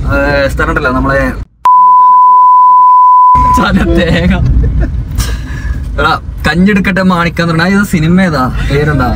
സ്ഥലം ഉണ്ടല്ലോ നമ്മളെ ചല തേങ്ങ എടാ കഞ്ഞെടുക്കട്ടെ മാണിക്കാന്ന് പറഞ്ഞാ ഇത് സിനിമ ഏതാ പേരെന്താ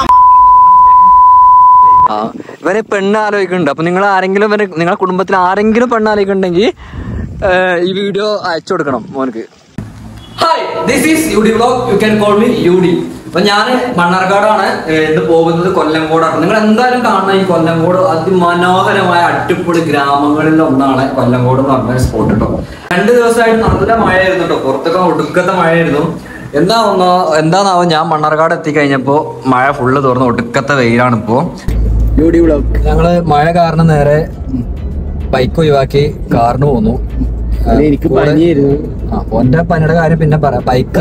ആ ഇവരെ പെണ്ണ് ആലോചിക്കുന്നുണ്ട് അപ്പൊ നിങ്ങൾ ആരെങ്കിലും ഇവരെ നിങ്ങളെ കുടുംബത്തിൽ ആരെങ്കിലും പെണ്ണ് ആലോചിക്കുന്നുണ്ടെങ്കിൽ ഈ വീഡിയോ അയച്ചു കൊടുക്കണം മോനക്ക് hi this is U D vlog you can call me U D അപ്പൊ ഞാൻ മണ്ണാർക്കാടാണ് ഏഹ്, ഇന്ന് പോകുന്നത് കൊല്ലംകോടാണ് നിങ്ങൾ എന്തായാലും കാണണം ഈ കൊല്ലംകോട് അതിമനോഹരമായ അടിപൊളി ഗ്രാമങ്ങളിൽ ഒന്നാണ് കൊല്ലംകോട് എന്ന് പറഞ്ഞ സ്പോട്ട് കേട്ടോ രണ്ട് ദിവസമായിട്ട് നല്ല മഴയായിരുന്നു കേട്ടോ പുറത്തൊക്കെ ഒടുക്കത്തെ മഴയായിരുന്നു എന്താ ഒന്നോ എന്താന്നാവോ ഞാൻ മണ്ണാർക്കാട് എത്തിക്കഴിഞ്ഞപ്പോ മഴ ഫുള്ള് തുറന്ന് ഒടുക്കത്തെ വെയിലാണ് ഇപ്പോ യു ഡി വ്ളോഗ് ഞങ്ങള് മഴ കാരണം നേരെ ബൈക്ക് ഒഴിവാക്കി കാറിന് പോന്നു അല്ല, എനിക്ക് പനിയായിരുന്നു ആ ഓന്റെ പനിയുടെ കാര്യം പിന്നെ പറയാം ബൈക്ക്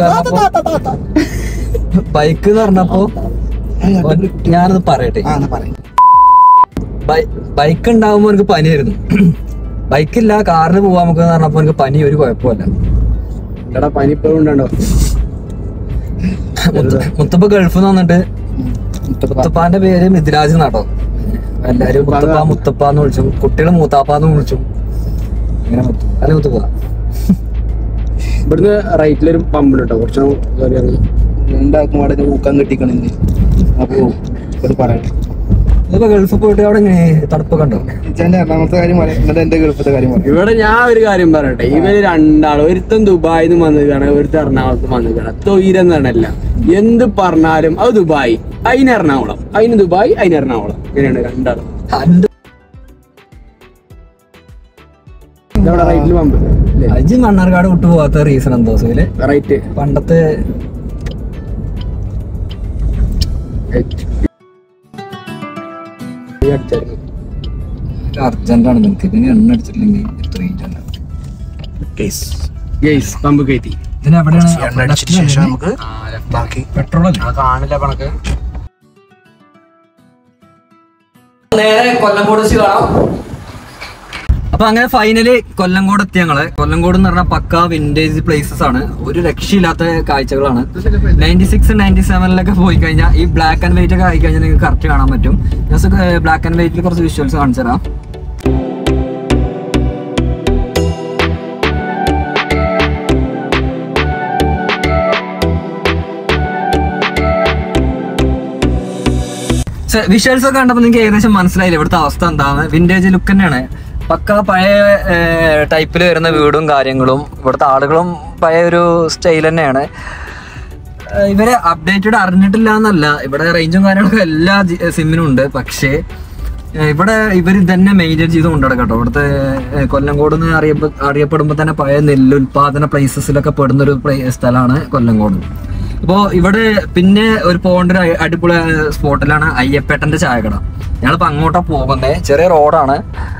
ബൈക്ക് എന്ന് പറഞ്ഞപ്പോ ഓൻ- ഞാനത് പറയട്ടെ ബൈക്ക് ഉണ്ടാവുമ്പോ എനിക്ക് പനിയായിരുന്നു ബൈക്കില്ല കാറിന് പോവാൻ നമുക്ക് പറഞ്ഞപ്പോ എനിക്ക് പനി ഒരു കുഴപ്പമില്ല എടാ പനി ഇപ്പോഴും ഉണ്ടോ മുത്ത- മുത്തപ്പ ഗൾഫിൽ നിന്ന് വന്നിട്ട് മുത്തപ്പാന്റെ പേര് മിഥിരാജ് എന്നാട്ടോ എല്ലാരും മുത്തപ്പ മുത്തപ്പ എന്ന് വിളിച്ചു കുട്ടികള് മൂത്താപ്പാന്ന് വിളിച്ചു അങ്ങനെ മുത്ത- അല്ല മുത്തപ്പ ഇവിടുന്ന് റൈറ്റിലൊരു പമ്പ് കേട്ടോ കുറച്ച് കയറി ഇറങ്ങി രണ്ടാൾക്കും അവിടെ ഊക്കാൻ കെട്ടിക്കണില്ലേ അപ്പൊ ഇത് പറയട്ടെ ഇതിപ്പോ ഗൾഫിൽ പോയിട്ട് അവിടെ ഇങ്ങനെ തണുപ്പൊക്കെ ഉണ്ടോ ഇച്ചാന്റെ എറണാകുളത്തെ കാര്യം പറയാം എന്നിട്ട് എന്റെ ഗൾഫത്തെ കാര്യം പറയാം ഇവിടെ ഞാൻ ഒരു കാര്യം പറയട്ടെ ഇവര് രണ്ടാളും ഒരുത്തൻ ദുബായിൽ നിന്ന് വന്നിക്കാണ് ഒരുത്തൻ എറണാകുളത്ത് വന്നിക്കാണ് തൊയിരെന്നല്ല എന്ത് പറഞ്ഞാലും അത് ദുബായ് അതിന് എറണാകുളം അതിന് ദുബായ് അതിന് എറണാകുളം ഇങ്ങനെയാണ് രണ്ടാളും അന്റെ ഇതവിടെ റൈറ്റിൽ പമ്പ് അജി മണ്ണാർക്കാട് വിട്ടു പോകാത്ത റീസൺ എന്തോ സുഖില് റൈറ്റ് പണ്ടത്തെ അർജന്റാണ് നിനക്ക് പിന്നെ എണ്ണ അടിച്ചിട്ടില്ലെങ്കിൽ ഇത്ര rate അല്ല. ഗെയ്സ് പമ്പ് കയറ്റി ഇതിന് എവിടെയാണ് ബാക്കി പെട്രോൾ അല്ലേ കാണില്ല പണക്ക് നേരെ കൊല്ലംകോട് വെച്ച് കാണാം അപ്പൊ അങ്ങനെ ഫൈനലി കൊല്ലംകോട് എത്തി ഞങ്ങള് കൊല്ലംകോട് എന്ന് പറഞ്ഞാൽ പക്ക വിന്റേജ് പ്ലേസസ് ആണ് ഒരു രക്ഷയില്ലാത്ത കാഴ്ചകളാണ് നയൻറ്റി സിക്സ് നയൻറ്റി സെവനിലൊക്കെ പോയി കഴിഞ്ഞാൽ ഈ ബ്ലാക്ക് ആൻഡ് വൈറ്റ് ഒക്കെ ആയി കഴിഞ്ഞാൽ നിങ്ങൾക്ക് കറക്റ്റ് കാണാൻ പറ്റും ജസ്റ്റ് ബ്ലാക്ക് ആൻഡ് വൈറ്റിൽ കുറച്ച് വിഷ്വൽസ് കാണിച്ചു തരാം വിഷ്വൽസ് ഒക്കെ കണ്ടപ്പോൾ നിങ്ങൾക്ക് ഏകദേശം മനസ്സിലായില്ല ഇവിടുത്തെ അവസ്ഥ എന്താണ് വിന്റേജ് ലുക്ക് തന്നെയാണ് പക്ക പഴയ ടൈപ്പിൽ വരുന്ന വീടും കാര്യങ്ങളും ഇവിടുത്തെ ആളുകളും പഴയ ഒരു സ്റ്റൈൽ തന്നെയാണ് ഏഹ് ഇവരെ അപ്ഡേറ്റഡ് അറിഞ്ഞിട്ടില്ല എന്നല്ല ഇവിടെ റേഞ്ചും കാര്യങ്ങളൊക്കെ എല്ലാ ജി- സിമ്മിനും ഉണ്ട് പക്ഷേ ഏഹ് ഇവിടെ ഇവർ തന്നെ മെയിൻറ്റെയിൻ ചെയ്ത് കൊണ്ടുനടക്കാം കേട്ടോ ഇവിടുത്തെ ഏഹ് കൊല്ലംകോട് എന്ന് അറിയപ്പെ അറിയപ്പെടുമ്പോൾ തന്നെ പഴയ നെല്ലുൽപാദന പ്ലേസസിലൊക്കെ പെടുന്ന ഒരു പ്ലേ സ്ഥലമാണ് കൊല്ലംകോട് അപ്പോൾ ഇവിടെ പിന്നെ ഒരു പോകേണ്ട ഒരു അ- അടിപൊളി സ്പോട്ടിലാണ് അയ്യപ്പേട്ടന്റെ ചായക്കട ഞങ്ങളിപ്പോൾ അങ്ങോട്ടാ പോകുന്നത് ചെറിയ റോഡാണ്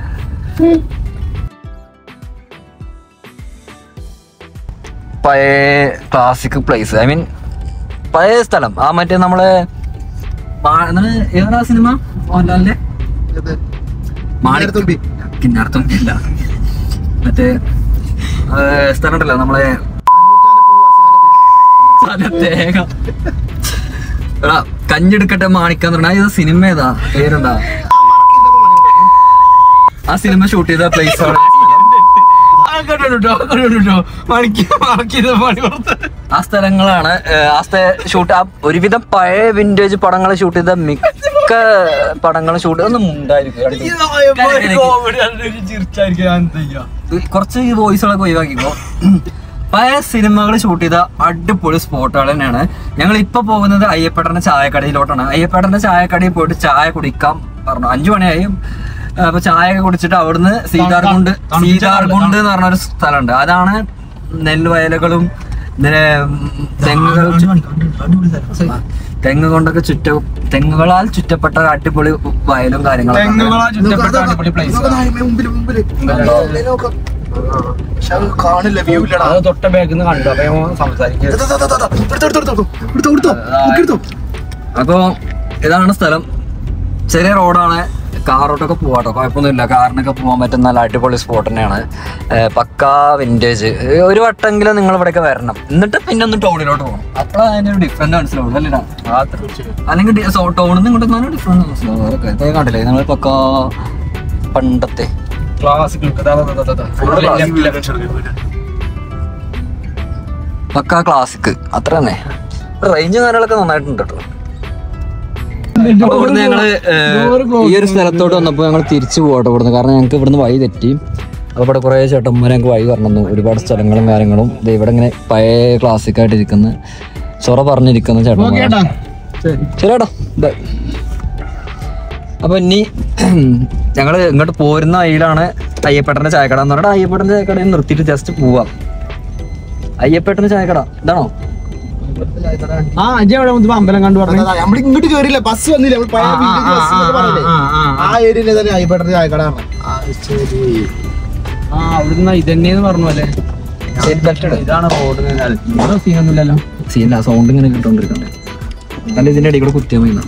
പഴയ ക്ലാസിക് പ്ലേസ് ഐ മീൻ പഴയ സ്ഥലം ആ മറ്റേ നമ്മള് മാ- എന്താണ് ഏതാ സിനിമ മോഹൻലാലിന്റെ തുമ്പി കിന്നാർത്തുമ്പി അല്ല മറ്റേ ആ, സ്ഥലം ഉണ്ടല്ലോ നമ്മളെ ചല തേങ്ങ എടാ കഞ്ഞെടുക്കട്ടെ മാണിക്കാന്ന് പറഞ്ഞാ ഇത് സിനിമ ഏതാ പേരെന്താ ആ സിനിമ ഷൂട്ട് ചെയ്ത പ്ലേസ് ആണ് ആ സ്ഥലങ്ങളാണ് ഏഹ്, ആ ഷൂട്ട് ആ ഒരുവിധം പഴയ വിന്റേജ് പടങ്ങൾ ഷൂട്ട് ചെയ്ത മിക്ക പടങ്ങൾ ഷൂട്ട് ഒന്നും ഉണ്ടായിരിക്കും കുറച്ച് ഈ വോയിസുകളൊക്കെ ഒഴിവാക്കിക്കോ പഴയ സിനിമകൾ ഷൂട്ട് ചെയ്ത അടിപൊളി സ്പോട്ടുകൾ തന്നെയാണ് ഞങ്ങൾ ഇപ്പൊ പോകുന്നത് അയ്യപ്പേട്ടന്റെ ചായക്കടയിലോട്ടാണ് അയ്യപ്പേട്ടന്റെ ചായക്കടയിൽ പോയിട്ട് ചായ കുടിക്കാം പറഞ്ഞു അഞ്ചു മണിയായി അപ്പൊ ചായ ഒക്കെ കുടിച്ചിട്ട് അവിടുന്ന് സീതാർകുണ്ട് സീതാർകുണ്ട് എന്ന് പറഞ്ഞ ഒരു സ്ഥലമുണ്ട് അതാണ് നെൽവയലുകളും ഇങ്ങനെ തെങ്ങുകൾ തെങ്ങ് കൊണ്ടൊക്കെ ചുറ്റ തെങ്ങുകളാൽ ചുറ്റപ്പെട്ട അടിപൊളി വയലും കാര്യങ്ങളും മുമ്പില് മുമ്പില് പക്ഷെ അത് കാണില്ല വ്യൂ ഇല്ലടാ അത് തൊട്ട ബാഗിൽ നിന്ന് കണ്ടു അപ്പൊ ഞാൻ സംസാരിക്കുക എടുത്തോ, എടുത്തോ, എടുത്തോ, എടുത്തോ, എടുത്തോ, എടുത്തോ, എടുത്തോ, എടുത്തോ, ഒക്കെ എടുത്തോ. അപ്പോ ഇതാണ് സ്ഥലം ചെറിയ റോഡാണ് കാറോട്ടൊക്കെ പോവാട്ടോ കുഴപ്പമൊന്നുമില്ല കാറിനൊക്കെ പോകാൻ പറ്റുന്ന നല്ല അടിപൊളി സ്പോട്ട് തന്നെയാണ് ഏഹ് പക്കാ വിന്റേജ് ഒരു വട്ടെങ്കിലും നിങ്ങൾ ഇവിടെയൊക്കെ വരണം എന്നിട്ട് പിന്നെ ഒന്ന് ടൗണിലോട്ട് പോകണം അപ്പോഴാണ് അതിന്റെ ഒരു ഡിഫറൻറ്റ് മനസ്സിലാവുള്ളൂ അല്ലേടാ അല്ലെങ്കിൽ ടൗണിൽ നിന്ന് ഇങ്ങോട്ട് നല്ല ഡിഫറൻറ്റ് മനസ്സിലാവും അതൊക്കെ ഇതേ കണ്ടില്ലേ നമ്മൾ പക്കാ പണ്ടത്തെ ക്ലാസിക് പക്ക ക്ലാസിക് അത്ര തന്നെ റേഞ്ച് കാര്യങ്ങളൊക്കെ നന്നായിട്ടുണ്ട് കേട്ടോ അപ്പൊ ഇവിടുന്ന് ഞങ്ങള് ഏഹ്, ഈ ഒരു സ്ഥലത്തോട്ട് വന്നപ്പോൾ ഞങ്ങൾ തിരിച്ചു പോകട്ടെ ഇവിടുന്ന് കാരണം ഞങ്ങൾക്ക് ഇവിടുന്ന് വഴി തെറ്റി അപ്പോൾ ഇവിടെ കുറേ ചേട്ടന്മാർ ഞങ്ങൾക്ക് വഴി പറഞ്ഞു ഒരുപാട് സ്ഥലങ്ങളും കാര്യങ്ങളും ദേ ഇവിടെ ഇങ്ങനെ പഴയ ക്ലാസിക് ആയിട്ട് ഇരിക്കുന്ന ചൊറ പറഞ്ഞിരിക്കുന്ന ചേട്ടന്മാർ ശരിയേട്ടാ ബൈ അപ്പൊ ഇനി ഞങ്ങള് ഇങ്ങോട്ട് പോരുന്ന വഴിയിലാണ് അയ്യപ്പേട്ടന്റെ ചായക്കട എന്ന് പറഞ്ഞാൽ അയ്യപ്പേട്ടന്റെ ചായക്കടയിൽ നിർത്തിയിട്ട് ജസ്റ്റ് പോവാം അയ്യപ്പേട്ടന്റെ ചായക്കട ഇതാണോ ആ അജയ് അവിടെ മുമ്പ് അമ്പലം കണ്ടു പറഞ്ഞു നമ്മൾ ഇങ്ങോട്ട് കേറില്ല ബസ് വന്നില്ല നമ്മൾ പഴയ village bus എന്നൊക്കെ പറഞ്ഞില്ലേ? ആ ഏരിയയിൽ തന്നെ അയ്യപ്പെട്ട ചായക്കടാണ് ആ അവിടുന്ന് ഇതന്നെന്ന് പറഞ്ഞു അല്ലേ ഇതാണ് റോഡ് ഇവിടെ സീനൊന്നുമില്ലല്ലോ സീനില്ല സൗണ്ട് ഇങ്ങനെ കിട്ടോണ്ടിരിക്കണ്ടേ അല്ല ഇതിന്റെ ഇടയിൽ കൂടെ കുത്തിയാൽ മതി എന്നാ.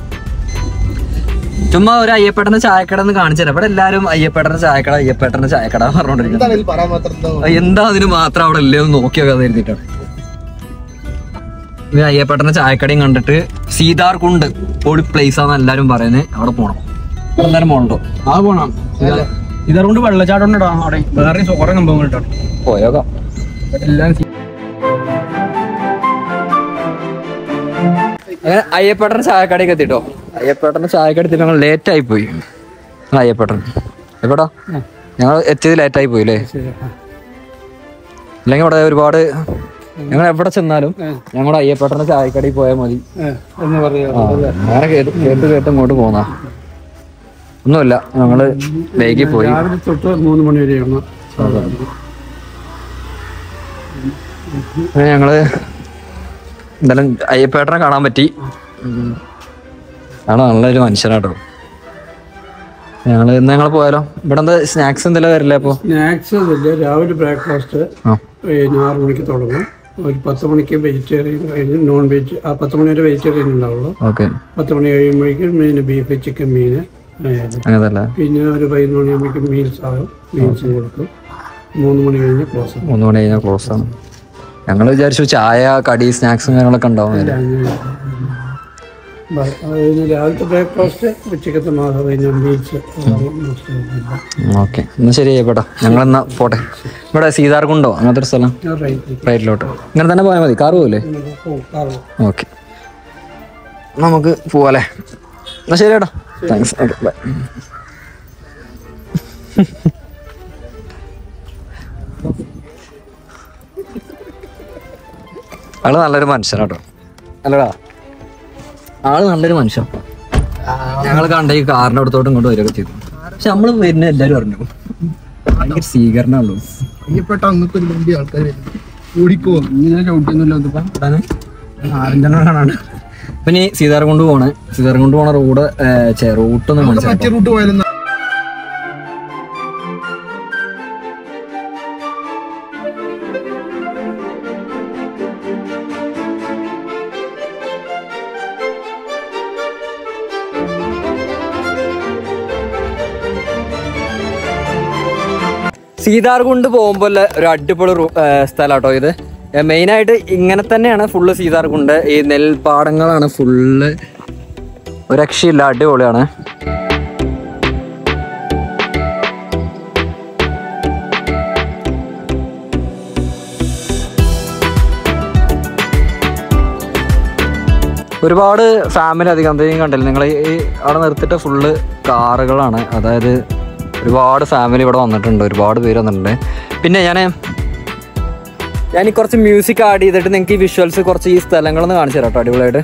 ചുമ്മാ ഒരു അയ്യപ്പേട്ടന്റെ ചായക്കട എന്ന് കാണിച്ചു തരാം ഇവിടെ എല്ലാരും അയ്യപ്പേട്ടന്റെ ചായക്കട അയ്യപ്പേട്ടന്റെ ചായക്കട എന്ന് പറഞ്ഞോണ്ടിരിക്കുന്നത് എന്താണ് ഇതിൽ പറയാൻ മാത്രം എന്താ? എന്താ അതിന് മാത്രം അവിടെ ഇല്ലേ എന്ന് നോക്കി നോക്കാതെ എഴുതിയിട്ടാണ് ഇത് അയ്യപ്പേട്ടന്റെ ചായക്കടയും കണ്ടിട്ട് സീതാർകുണ്ട് പൊടി പ്ലേസ് ആണെന്ന് എല്ലാരും പറയുന്നത് അവിടെ പോണം അവിടെ എന്തായാലും പോണോ ആ പോണം ഇതുകൊണ്ട് വെള്ളച്ചാട്ടം ഉണ്ടോ അവിടെ വേറെ കുറെ സംഭവങ്ങൾ കേട്ടോ പോയോക്കാം എല്ലാം അങ്ങനെ അയ്യപ്പേട്ടന്റെ ചായക്കടയ്ക്ക് എത്തിട്ടോ അയ്യപ്പേട്ടന്റെ ചായക്കട എത്തിയിട്ട് ഞങ്ങൾ ലേറ്റ് ആയി പോയി ആ, അയ്യപ്പേട്ടൻ എപ്പോടാ ഞങ്ങൾ എത്തിയത് ലേറ്റ് ആയി പോയി അല്ലേ അല്ലെങ്കിൽ ഇവിടെ ഒരുപാട് ഞങ്ങൾ എവിടെ ചെന്നാലും ഞങ്ങളുടെ അയ്യപ്പേട്ടന്റെ ചായക്കടയിൽ പോയാൽ മതി എന്ന് പറയാ ആ, അങ്ങനെ കേട്ട് കേട്ട് കേട്ട് ഇങ്ങോട്ട് പോന്നാ ഒന്നുമില്ല ഞങ്ങള് വൈകി പോയി രാവിലെ തൊട്ട് മൂന്ന് മണി വരെയാണ് അങ്ങനെ ഞങ്ങള് എന്തായാലും അയ്യപ്പേട്ടനെ കാണാൻ പറ്റി ഉം. ആണ് നല്ലൊരു മനുഷ്യനാട്ടോ ഞങ്ങള് ഇന്ന് ഞങ്ങൾ പോയാലോ ഇവിടെ എന്താ സ്നാക്സ് എന്തെല്ലാം വരില്ലേ അപ്പൊ സ്നാക്സ് ഇല്ല രാവിലെ ബ്രേക്ക്ഫാസ്റ്റ് ആ പിന്നെ ആറ് മണിക്ക് തുടങ്ങും ഒരു പത്ത് മണിക്ക് വെജിറ്റേറിയൻ കഴിഞ്ഞ് നോൺ വെജ് ആ പത്ത് മണി വരെ വെജിറ്റേറിയൻ ഉണ്ടാവുള്ളൂ ഓക്കെ പത്ത് മണി കഴിയുമ്പോഴേക്കും മീൻ ബീഫ് ചിക്കൻ മീൻ അങ്ങനല്ല പിന്നെ ഒരു പതിനൊന്ന് മണിയാകുമ്പോഴേക്കും മീൽസ് ആകും മീൽസും കൊടുക്കും മൂന്ന് മണി കഴിഞ്ഞ് ക്ലോസ് ആകും മൂന്ന് മണി കഴിഞ്ഞാൽ ക്ലോസ് ആണ് ഞങ്ങൾ വിചാരിച്ചു ചായ കടി സ്നാക്സും കാര്യങ്ങളൊക്കെ ഉണ്ടാവും ബ- അത് കഴിഞ്ഞ് രാവിലത്തെ ബ്രേക്ക്ഫാസ്റ്റ് ഉച്ചക്കത്തെ മാസം കഴിഞ്ഞ മീൽസ് ഓക്കെ എന്നാ ശരി അയ്യപ്പേട്ടാ ഞങ്ങൾ എന്നാ പോട്ടെ ഇവിടെ സീതാർകുണ്ടോ അങ്ങനത്തെ ഒരു സ്ഥലം റൈറ്റ് റൈറ്റിലോട്ട് ഇങ്ങനെ തന്നെ പോയാൽ മതി കാറ് പോകില്ലേ ഓക്കെ നമുക്ക് പോവാല്ലേ എന്നാ ശരി ഏട്ടാ താങ്ക്സ് ഓക്കെ ബൈ ആള് നല്ലൊരു മനുഷ്യനാട്ടോ അല്ലടാ ആള് നല്ലൊരു മനുഷ്യൻ ഞങ്ങൾ കണ്ട ഈ കാറിന്റെ അടുത്തോട്ട് ഇങ്ങോട്ട് വരികയൊക്കെ ചെയ്തു പക്ഷെ നമ്മള് വരുന്ന എല്ലാരും അറിഞ്ഞു ഭയങ്കര സ്വീകരണമുള്ളൂ അയ്യപ്പെട്ട അങ്ങക്ക് ഒരു വണ്ടി ആൾക്കാർ വരുന്നു ഓടിക്കോ ഇങ്ങനെ ചവിട്ടിയൊന്നുമില്ല ഇതിപ്പോ ആരഞ്ചനാണ് പിന്നെ ഈ സീതാർകുണ്ട് പോണേ സീതാർകുണ്ട് പോണ റോഡ് റൂട്ടൊന്നും മറ്റേ മനസ്സിലാക്കാം റൂട്ട് പോയാലും സീതാർകുണ്ട് പോകുമ്പോൾ ഒരു അടിപൊളി സ്ഥലമാട്ടോ ഇത് മെയിൻ ആയിട്ട് ഇങ്ങനെ തന്നെയാണ് ഫുള്ള് സീതാർകുണ്ട് ഈ നെൽപ്പാടങ്ങളാണ് ഫുള്ള് ഒരു രക്ഷയില്ല അടിപൊളിയാണ് ഒരുപാട് ഫാമിലി അധികം എന്തെങ്കിലും കണ്ടില്ല നിങ്ങൾ ഈ അവിടെ നിർത്തിയിട്ട് ഫുള്ള് കാറുകളാണ് അതായത് ഒരുപാട് ഫാമിലി ഇവിടെ വന്നിട്ടുണ്ട് ഒരുപാട് പേര് വന്നിട്ടുണ്ട് പിന്നെ ഞാൻ ഞാൻ ഈ കുറച്ച് മ്യൂസിക് ആഡ് ചെയ്തിട്ട് നിങ്ങൾക്ക് ഈ വിഷ്വൽസ് കുറച്ച് ഈ സ്ഥലങ്ങളൊന്ന് കാണിച്ചു തരാം കേട്ടോ അടിപൊളിയായിട്ട്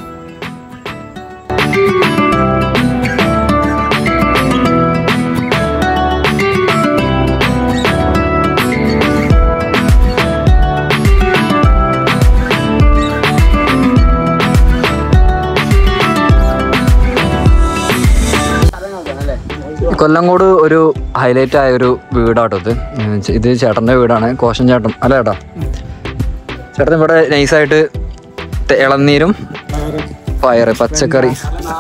കൊല്ലങ്കോട് ഒരു ഹൈലൈറ്റ് ആയ ഒരു വീടാട്ടോ ഇത് ഉം ചെ- ഇത് ചേട്ടൻ്റെ വീടാണ് കോശൻ ചേട്ടൻ അല്ല ചേട്ടാ ചേട്ടൻ ഇവിടെ നൈസായിട്ട് ഇളനീരും പയറ് പച്ചക്കറി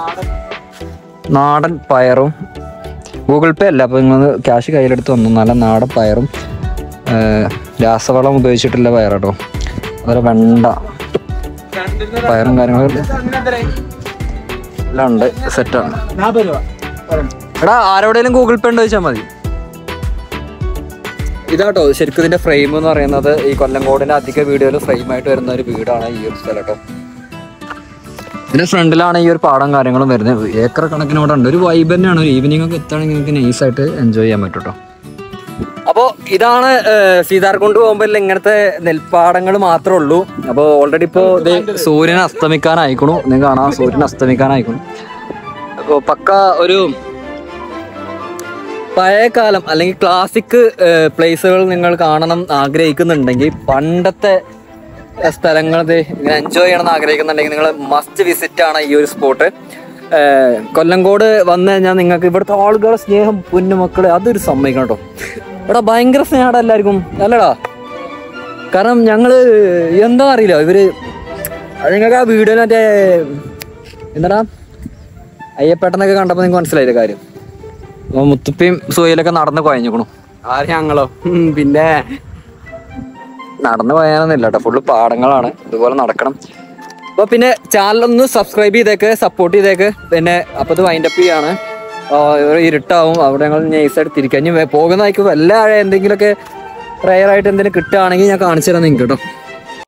നാടൻ പയറും ഗൂഗിൾ പേ അല്ല അപ്പോൾ നിങ്ങൾ ക്യാഷ് കയ്യിലെടുത്ത് വന്നു നല്ല നാടൻ പയറും ആ, രാസവളം ഉപയോഗിച്ചിട്ടുള്ള പയറാട്ടോ അതുപോലെ വെണ്ട പയറും കാര്യങ്ങളും എല്ലാം ഉണ്ട് സെറ്റാണ് എടാ ആരോടെങ്കിലും ഗൂഗിൾ പേ ഉണ്ട് ചോദിച്ചാൽ മതി ഇതാട്ടോ ശരിക്കും ഇതിന്റെ ഫ്രെയിം എന്ന് പറയുന്നത് ഈ കൊല്ലങ്കോടിന്റെ അധിക വീഡിയോയിൽ ഫ്രെയിം ആയിട്ട് വരുന്ന ഒരു വീടാണ് ഈ ഒരു സ്ഥലം കേട്ടോ ഇതിന്റെ ഫ്രണ്ടിലാണ് ഈ ഒരു പാടം കാര്യങ്ങളും വരുന്നത് ഏക്കർ കണക്കിന് ഇവിടെ ഉണ്ട് ഒരു വൈബ് തന്നെയാണ് ഒരു ഈവനിങ് ഒക്കെ എത്തുകയാണെങ്കിൽ നിങ്ങൾക്ക് നൈസ് ആയിട്ട് എൻജോയ് ചെയ്യാൻ പറ്റും കേട്ടോ അപ്പോൾ ഇതാണ് സീതാർകുണ്ട് പോകുമ്പോൾ ഇങ്ങനത്തെ നെൽപ്പാടങ്ങൾ മാത്രമേ ഉള്ളൂ അപ്പോൾ ഓൾറെഡി ഇപ്പോൾ ഇത് സൂര്യൻ അസ്തമിക്കാനായിക്കണു നിങ്ങൾ കാണാം സൂര്യൻ അസ്തമിക്കാനായിക്കണു അപ്പോൾ പക്ക ഒരു പഴയ കാലം അല്ലെങ്കിൽ ക്ലാസിക് പ്ലേസുകൾ നിങ്ങൾ കാണണം ആഗ്രഹിക്കുന്നുണ്ടെങ്കിൽ പണ്ടത്തെ സ്ഥലങ്ങൾ ഇത് ഇങ്ങനെ എൻജോയ് ചെയ്യണമെന്ന് ആഗ്രഹിക്കുന്നുണ്ടെങ്കിൽ നിങ്ങൾ മസ്റ്റ് വിസിറ്റ് ആണ് ഈ ഒരു സ്പോട്ട് കൊല്ലങ്കോട് വന്നു കഴിഞ്ഞാൽ നിങ്ങൾക്ക് ഇവിടുത്തെ ആളുകളുടെ സ്നേഹം പൊന്നുമക്കളെ അതൊരു സമ്മതിക്കണം കേട്ടോ ഇവിടെ ഭയങ്കര സ്നേഹമാണ് എല്ലാവർക്കും അല്ലടാ കാരണം ഞങ്ങള് എന്താ അറിയില്ല ഇവര് അത് നിങ്ങൾക്ക് ആ വീഡിയോയിൽ മറ്റേ എന്താടാ അയ്യപ്പേട്ടനൊക്കെ കണ്ടപ്പോൾ നിങ്ങൾക്ക് മനസ്സിലായില്ല കാര്യം അപ്പൊ മുത്തുപ്പിയും സൂയലൊക്കെ നടന്ന് കുഴഞ്ഞിക്കണു ആര് ഞങ്ങളോ ഉം, പിന്നെ നടന്നു പോയാനൊന്നുമില്ല കേട്ടോ ഫുള്ള് പാടങ്ങളാണ് ഇതുപോലെ നടക്കണം അപ്പോൾ പിന്നെ ചാനലൊന്ന് സബ്സ്ക്രൈബ് ചെയ്തേക്ക് സപ്പോർട്ട് ചെയ്തേക്ക് പിന്നെ അപ്പോൾ ഇത് വൈൻഡപ്പ് ചെയ്യാണ് ആ, ഒരു ഇരുട്ടാവും അവിടെ ഞങ്ങൾ നൈസായിട്ട് തിരിക്കാം ഇനി പോകുന്നതായിരിക്കും വല്ല എന്തെങ്കിലുമൊക്കെ റയറായിട്ട് എന്തെങ്കിലും കിട്ടുകയാണെങ്കിൽ ഞാൻ കാണിച്ചു തരാം നിങ്ങൾക്ക് കേട്ടോ